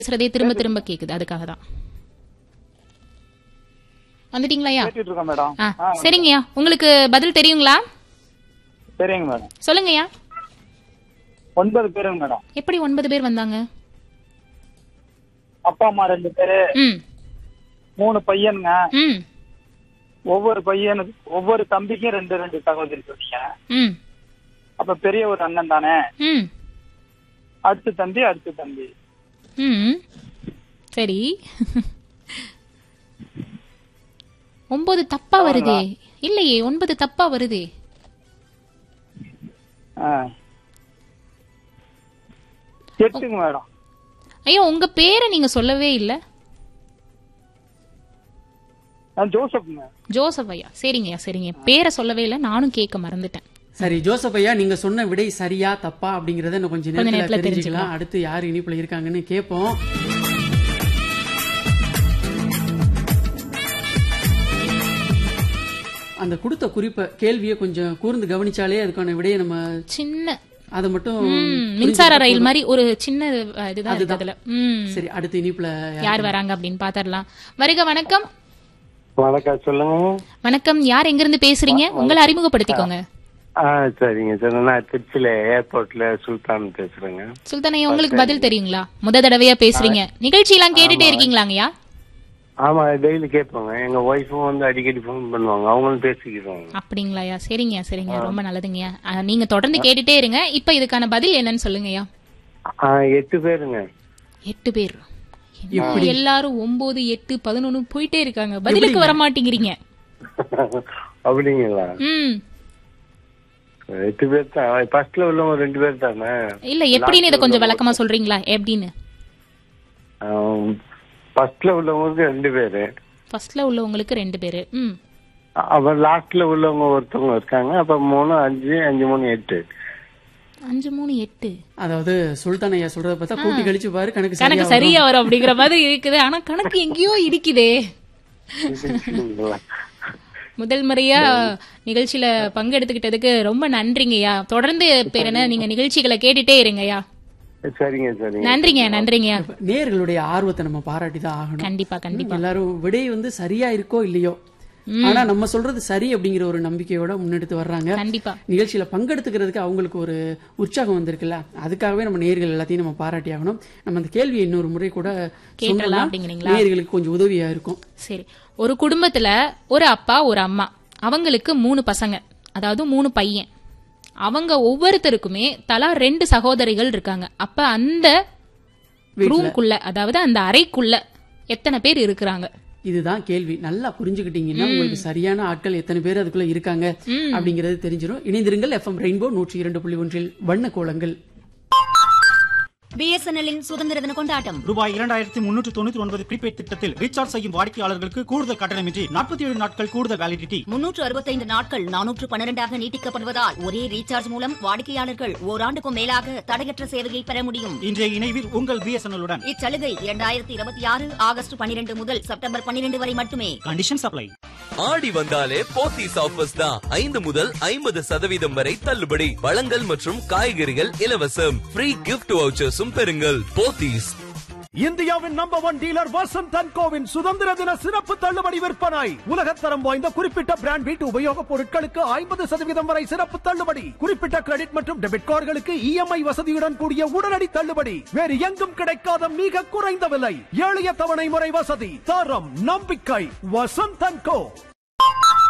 பேசுறதே திரும்ப திரும்ப கேக்குது அதுக்காக தான் வந்துட்டீங்களாயா கேட்டுட்டு இருக்கோம் மேடம் ஆ ஆ, சரிங்கய்யா உங்களுக்கு பதில் தெரியுங்களா சரிங்க மேடம் சொல்லுங்கய்யா ஒன்பது பேருங்க மேடம் எப்படி ஒன்பது பேர் வந்தாங்க அப்பா அம்மா ரெண்டு பேரு ம் மூணு பையனுங்க ம் ஒவ்வொரு பையனுக்கு ஒவ்வொரு தம்பிக்கும் ரெண்டு ரெண்டு சகோதரி சொன்னீங்க ம் அப்ப பெரிய ஒரு அண்ணன் தானே ம் அடுத்த தம்பி அடுத்த தம்பி ம் சரி ஒன்பது தப்பா வருதே இல்லையே ஒன்பது தப்பா வருதே ஆ. எட்டுங்க மேடம் ஐயோ உங்க பேரை நீங்க சொல்லவே இல்ல நான் ஜோசப்ங்க ஜோசப் ஐயா சரிங்கய்யா சரிங்க பேரை சொல்லவே இல்ல நானும் கேட்க மறந்துட்டேன் சரி ஜோசப் ஐயா நீங்க சொன்ன விடை சரியா தப்பா அப்படிங்கறத இன்னும் கொஞ்சம் கொஞ்ச நேரத்துல நேரத்துல தெரிஞ்சுக்கலாம் அடுத்து யார் இனிப்புல இருக்காங்கன்னு கேட்போம் அந்த கொடுத்த குறிப்பை கேள்வியை கொஞ்சம் கூர்ந்து கவனிச்சாலே அதுக்கான விடையை நம்ம சின்ன அதை மட்டும் ம், மின்சார ரயில் மாதிரி ஒரு சின்ன அஹ், இதுதான் இருக்கு அதுல ம் சரி அடுத்து இனிப்புல யார் வராங்க அப்படின்னு பாத்திரலாம் வருக வணக்கம் வணக்கம் சொல்லுங்க வணக்கம் யார் எங்க இருந்து பேசுறீங்க உங்களை அறிமுகப்படுத்திக்கோங்க ஆ சரிங்க சார் நான் திருச்சியில ஏர்போர்ட்ல சுல்தான் பேசுறேங்க சுல்தானையா உங்களுக்கு பதில் தெரியுங்களா முத தடவையா பேசுறீங்க நிகழ்ச்சி எல்லாம் கேட்டுட்டே இருக்கீங்களாங்கய்யா ஆமா டெய்லி கேட்பாங்க எங்க ஒய்ஃபும் வந்து அடிக்கடி ஃபோன் பண்ணுவாங்க அவங்களும் பேசிக்கிறாங்க அப்படிங்களாயா சரிங்கய்யா சரிங்க ரொம்ப நல்லதுங்கய்யா அஹ், நீங்க தொடர்ந்து கேட்டுட்டே இருங்க இப்ப இதுக்கான பதில் என்னன்னு சொல்லுங்கய்யா ஆ, எட்டு பேருங்க எட்டு பேர் என்ன எல்லாரும் ஒன்பது எட்டு பதினொன்னு போயிட்டே இருக்காங்க பதிலுக்கு வர மாட்டேங்கிறீங்க அப்படிங்களா ம் எட்டு பேர் தான் ஃபர்ஸ்ட்ல உள்ளவங்க ரெண்டு பேர் தானே இல்ல எப்படின்னு இதை கொஞ்சம் விளக்கமா சொல்றீங்களா எப்படின்னு ஃபர்ஸ்ட்ல உள்ளவங்களுக்கு ரெண்டு பேரு ஃபர்ஸ்ட்ல உள்ளவங்களுக்கு ரெண்டு பேரு ம் அப்புறம் லாஸ்ட்ல உள்ளவங்க ஒருத்தவங்க இருக்காங்க அப்ப மூணு அஞ்சு அஞ்சு மூணு எட்டு அஞ்சு மூணு எட்டு அதாவது சுல்தான் ஐயா சொல்றத பார்த்தா கூட்டி கழிச்சு பாரு கணக்கு கணக்கு சரியா சரியா வரும் அப்படிங்கிற மாதிரி இருக்குது ஆனா கணக்கு எங்கேயோ இருக்குதே முதல் முறையா நிகழ்ச்சியில பங்கெடுத்துக்கிட்டதுக்கு ரொம்ப நன்றிங்கய்யா தொடர்ந்து பேர் என்ன நீங்க நிகழ்ச்சிகளை கேட்டுட்டே இருங்கய்யா சரிங்க சரிங்க நன்றிங்க நன்றிங்க நேர்களுடைய ஆர்வத்தை நம்ம பாராட்டி தான் ஆகணும் கண்டிப்பா கண்டிப்பா எல்லாரும் விடை வந்து சரியா இருக்கோ இல்லையோ ஆனா நம்ம சொல்றது சரி அப்படிங்கிற ஒரு நம்பிக்கையோட முன்னெடுத்து வர்றாங்க கண்டிப்பா நிகழ்ச்சியில பங்கெடுத்துக்கிறதுக்கு அவங்களுக்கு ஒரு உற்சாகம் வந்திருக்குல்ல அதுக்காகவே நம்ம நேர்கள் எல்லாத்தையும் நம்ம பாராட்டி ஆகணும் நம்ம அந்த கேள்வியை இன்னொரு முறை கூட கேட்டலாம் சொன்னோம்னா அப்படிங்கிறீங்களா? நேர்களுக்கு கொஞ்சம் உதவியா இருக்கும் சரி ஒரு குடும்பத்துல ஒரு அப்பா ஒரு அம்மா அவங்களுக்கு மூணு பசங்க அதாவது மூணு பையன் அவங்க ஒவ்வொருத்தருக்குமே தலா ரெண்டு சகோதரிகள் இருக்காங்க அப்ப அந்த ரூம்குள்ள அதாவது அந்த அறைக்குள்ள எத்தனை பேர் இருக்கிறாங்க இதுதான் கேள்வி நல்லா புரிஞ்சுக்கிட்டீங்கன்னா உங்களுக்கு சரியான ஆட்கள் எத்தனை பேர் அதுக்குள்ள இருக்காங்க அப்படிங்கறது தெரிஞ்சிடும் இணைந்திருங்கள் எஃப்எம் ரெயின்போ நூற்றி இரண்டு புள்ளி ஒன்றில் வண்ண கோலங்கள் பிஎஸ்என்எல்லின் சுதந்திர தின கொண்டாட்டம் ரூபாய் இரண்டாயிரத்தி முன்னூற்று தொண்ணூற்றி ஒன்பது ப்ரீபெய்ட் திட்டத்தில் ரீசார்ஜ் செய்யும் வாடிக்கையாளர்களுக்கு கூடுதல் கட்டணமின்றி நாற்பத்தி ஏழு நாட்கள் கூடுதல் வேலிடிட்டி முன்னூற்று அறுபத்தைந்து நாட்கள் நானூற்று பன்னிரண்டாக நீட்டிக்கப்படுவதால் ஒரே ரீசார்ஜ் மூலம் வாடிக்கையாளர்கள் ஓராண்டுக்கும் மேலாக தடையற்ற சேவையை பெற முடியும் இன்றைய இணைவில் உங்கள் பிஎஸ்என்எல் உடன் இச்சலுகை இரண்டாயிரத்தி இருபத்தி ஆறு ஆகஸ்ட் பன்னிரண்டு முதல் செப்டம்பர் பன்னிரண்டு வரை மட்டுமே கண்டிஷன் சப்ளை ஆடி வந்தாலே போத்தீஸ் ஆஃபர்ஸ் தான் ஐந்து முதல் ஐம்பது சதவீதம் வரை தள்ளுபடி பழங்கள் மற்றும் காய்கறிகள் இலவசம் ஃப்ரீ கிஃப்ட் வவுச்சர்ஸும் பெறுங்கள் போத்தீஸ் இந்தியாவின் number one dealer Vasanth and கோவின் சுதந்திர தின சிறப்பு தள்ளுபடி விற்பனை உலகத்தரம் வாய்ந்த குறிப்பிட்ட பிராண்ட் வீட்டு உபயோகப் பொருட்களுக்கு ஐம்பது சதவீதம் வரை சிறப்பு தள்ளுபடி குறிப்பிட்ட கிரெடிட் மற்றும் டெபிட் கார்டுகளுக்கு இஎம்ஐ வசதியுடன் கூடிய உடனடி தள்ளுபடி வேறு எங்கும் கிடைக்காத மிக குறைந்த விலை எளிய தவணை முறை வசதி தரம் நம்பிக்கை வசந்த் அண்ட் கோ